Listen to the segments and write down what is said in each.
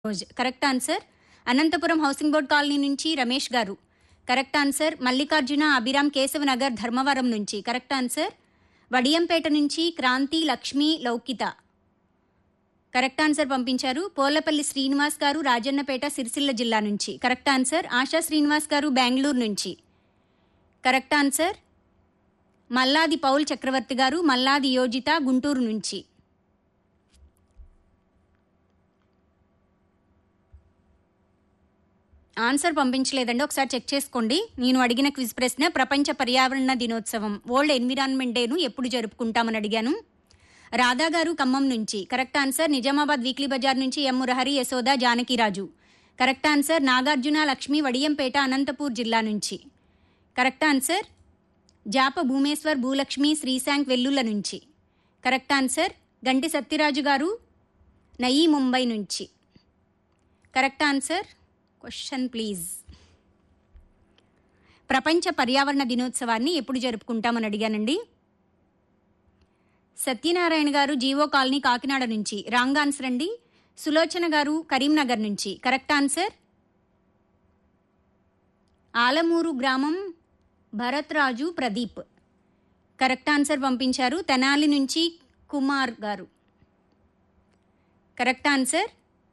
రోజు correct answer Anantapuram housing board colony నుంచి Ramesh garu correct answer Mallikarjuna Abhiram Keshava Nagar Dharmavaram నుంచి కరెక్ట్ ఆన్సర్ వడియంపేట నుంచి క్రాంతి లక్ష్మి లౌకిత కరెక్ట్ ఆన్సర్ పంపించారు పోలపల్లి శ్రీనివాస్ గారు రాజన్నపేట సిరిసిల్ల జిల్లా నుంచి కరెక్ట్ ఆన్సర్ ఆశా శ్రీనివాస్ గారు బెంగళూరు నుంచి correct answer Malladi Paul Chakravarthy garu Malladi యోజిత Guntur నుంచి ఆన్సర్ పంపించలేదండి ఒకసారి చెక్ చేసుకోండి నేను అడిగిన క్విజ్ ప్రశ్న ప్రపంచ పర్యావరణ దినోత్సవం వరల్డ్ ఎన్విరాన్మెంట్ డేను ఎప్పుడు జరుపుకుంటామని అడిగాను రాధా గారు ఖమ్మం నుంచి correct answer Nizamabad weekly bazaar నుంచి M Murahari Yashoda Janakiraju correct answer Nagarjuna Lakshmi Vadiyampeta Anantapur జిల్లా నుంచి కరెక్ట్ ఆన్సర్ జాప భూమేశ్వర్ భూలక్ష్మి శ్రీశాంక్ వెల్లుల నుంచి కరెక్ట్ ఆన్సర్ గంటి సత్యరాజు గారు నయీ ముంబై నుంచి కరెక్ట్ ఆన్సర్ క్వశ్చన్ ప్లీజ్ ప్రపంచ పర్యావరణ దినోత్సవాన్ని ఎప్పుడు జరుపుకుంటామని అడిగానండి సత్యనారాయణ గారు జీవో కాలనీ కాకినాడ నుంచి రాంగ్ ఆన్సర్ అండి సులోచన గారు కరీంనగర్ నుంచి కరెక్ట్ ఆన్సర్ ఆలమూరు గ్రామం భరత్ రాజు ప్రదీప్ కరెక్ట్ ఆన్సర్ పంపించారు తెనాలి నుంచి కుమార్ గారు కరెక్ట్ ఆన్సర్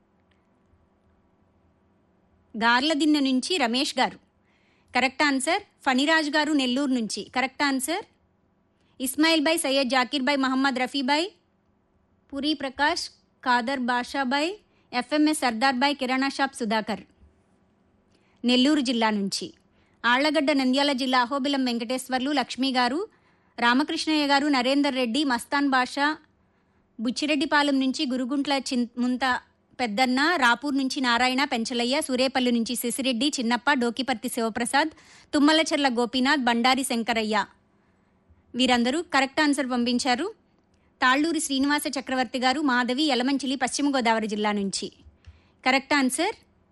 గార్లదిన్నె నుంచి రమేష్ గారు కరెక్ట్ ఆన్సర్ ఫణిరాజ్ గారు నెల్లూరు నుంచి correct answer Ismail bhai Syed Zakir bhai Mohammed Rafibhai Puri Prakash Khader Bashabhai FMS Sardar bhai కిరాణా షాప్ సుధాకర్ నెల్లూరు జిల్లా నుంచి ఆళ్లగడ్డ నంద్యాల జిల్లా అహోబిలం వెంకటేశ్వర్లు లక్ష్మి గారు రామకృష్ణయ్య గారు నరేందర్ రెడ్డి మస్తాన్ బాషా బుచ్చిరెడ్డిపాలెం నుంచి గురుగుంట్ల చిన్ ముంత పెద్దన్న రాపూర్ నుంచి నారాయణ పెంచలయ్య సూరేపల్లి నుంచి శశిరెడ్డి చిన్నప్ప డోకిపర్తి శివప్రసాద్ తుమ్మలచెర్ల గోపీనాథ్ బండారి శంకరయ్య వీరందరూ కరెక్ట్ ఆన్సర్ పంపించారు తాళ్ళూరి శ్రీనివాస చక్రవర్తి గారు మాధవి యలమంచిలి పశ్చిమ గోదావరి జిల్లా నుంచి కరెక్ట్ ఆన్సర్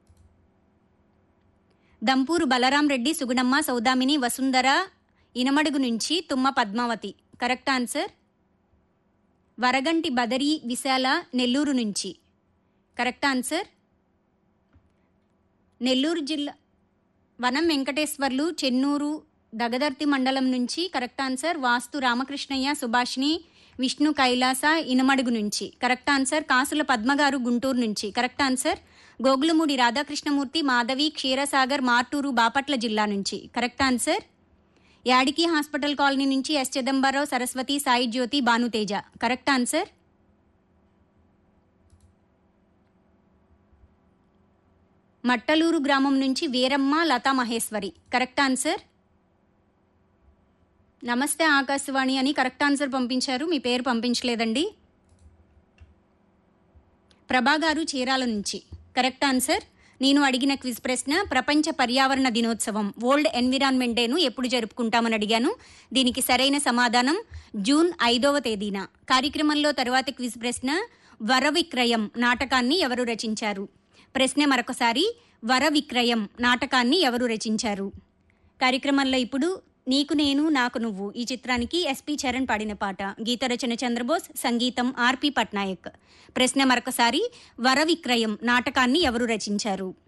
దంపూరు బలరాం రెడ్డి సుగుణమ్మ సౌదామిని వసుంధర ఇనమడుగు నుంచి తుమ్మ పద్మావతి కరెక్ట్ ఆన్సర్ వరగంటి బదరి విశాల నెల్లూరు నుంచి కరెక్ట్ ఆన్సర్ నెల్లూరు జిల్లా వనం వెంకటేశ్వర్లు చెన్నూరు దగదర్తి మండలం నుంచి కరెక్ట్ ఆన్సర్ వాస్తు రామకృష్ణయ్య సుభాష్ని విష్ణు కైలాస ఇనమడుగు నుంచి కరెక్ట్ ఆన్సర్ కాసుల పద్మగారు గుంటూరు నుంచి కరెక్ట్ ఆన్సర్ గోగులమూడి రాధాకృష్ణమూర్తి మాధవి క్షీరసాగర్ మార్టూరు బాపట్ల జిల్లా నుంచి correct answer Yadiki hospital colony నుంచి S Chidambararao Saraswati Sai Jyothi Bhanuteja correct answer Mattaluru గ్రామం నుంచి వీరమ్మ లతా మహేశ్వరి కరెక్ట్ ఆన్సర్ నమస్తే ఆకాశవాణి అని కరెక్ట్ ఆన్సర్ పంపించారు మీ పేరు పంపించలేదండి ప్రభా గారు చీరాల నుంచి కరెక్ట్ ఆన్సర్ నేను అడిగిన క్విజ్ ప్రశ్న ప్రపంచ పర్యావరణ దినోత్సవం వరల్డ్ ఎన్విరాన్మెంట్ డేను ఎప్పుడు జరుపుకుంటామని అడిగాను దీనికి సరైన సమాధానం జూన్ ఐదవ తేదీన కార్యక్రమంలో తరువాతి క్విజ్ ప్రశ్న వర విక్రయం నాటకాన్ని ఎవరు రచించారు ప్రశ్న మరొకసారి వర విక్రయం నాటకాన్ని ఎవరు రచించారు కార్యక్రమంలో ఇప్పుడు నీకు నేను నాకు నువ్వు ఈ చిత్రానికి ఎస్పి చరణ్ పాడిన పాట గీత రచన చంద్రబోస్ సంగీతం ఆర్పి పట్నాయక్ ప్రశ్న మరొకసారి వర విక్రయం నాటకాన్ని ఎవరు రచించారు